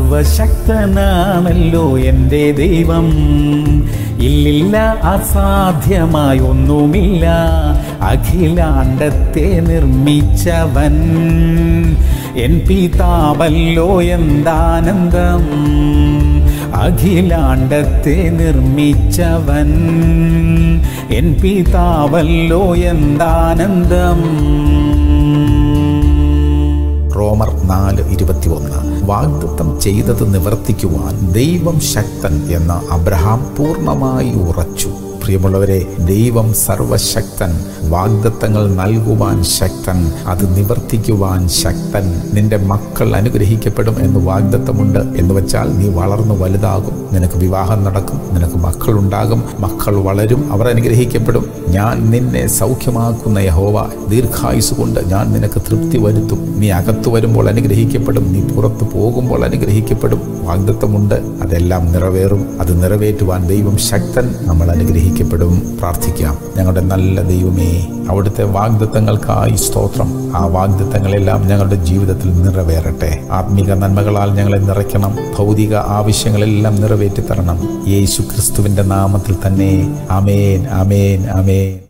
സർവശക്തനാണല്ലോ എൻ്റെ ദൈവം ഇല്ലില്ല അസാധ്യമായി ഒന്നുമില്ല അഖിലാണ്ടത്തെ നിർമ്മിച്ചവൻ എൻ പിതാവല്ലോ എന്താനന്ദം അഖിലാണ്ടത്തെ നിർമ്മിച്ചവൻ എൻ പിതാവല്ലോ എന്താനന്ദം റോമർ നാല് ഇരുപത്തിയൊന്ന് വാഗ്ദത്തം ചെയ്തത് നിവർത്തിക്കുവാൻ ദൈവം ശക്തൻ എന്ന് അബ്രഹാം പൂർണ്ണമായി ഉറച്ചു പ്രിയമുള്ളവരെ ദൈവം സർവശക്തൻ വാഗ്ദത്തങ്ങൾ നൽകുവാൻ ശക്തൻ അത് നിവർത്തിക്കുവാൻ ശക്തൻ നിന്റെ മക്കൾ അനുഗ്രഹിക്കപ്പെടും എന്ന് വാഗ്ദത്തമുണ്ട് എന്ന് വെച്ചാൽ നീ വളർന്നു വലുതാകും നിനക്ക് വിവാഹം നടക്കും നിനക്ക് മക്കളുണ്ടാകും മക്കൾ വളരും അവർ അനുഗ്രഹിക്കപ്പെടും ഞാൻ നിന്നെ സൗഖ്യമാക്കുന്ന യഹോവ ദീർഘായുസ് കൊണ്ട് ഞാൻ നിനക്ക് തൃപ്തി വരുത്തും നീ അകത്തു വരുമ്പോൾ അനുഗ്രഹിക്കപ്പെടും നീ പുറത്തു പോകുമ്പോൾ അനുഗ്രഹിക്കപ്പെടും വാഗ്ദത്തമുണ്ട് അതെല്ലാം നിറവേറും അത് നിറവേറ്റുവാൻ ദൈവം ശക്തൻ നമ്മൾ അനുഗ്രഹിക്കപ്പെടും പ്രാർത്ഥിക്കാം ഞങ്ങളുടെ നല്ല ദൈവമേ അവിടുത്തെ വാഗ്ദത്തങ്ങൾക്കായി സ്തോത്രം ആ വാഗ്ദത്തങ്ങളെല്ലാം ഞങ്ങളുടെ ജീവിതത്തിൽ നിറവേറട്ടെ ആത്മീക നന്മകളാൽ ഞങ്ങളെ നിറയ്ക്കണം ഭൗതിക ആവശ്യങ്ങളെല്ലാം നിറവേറ്റി തരണം യേശു ക്രിസ്തുവിന്റെ നാമത്തിൽ തന്നെ അമേൻ അമേൻ അമേൻ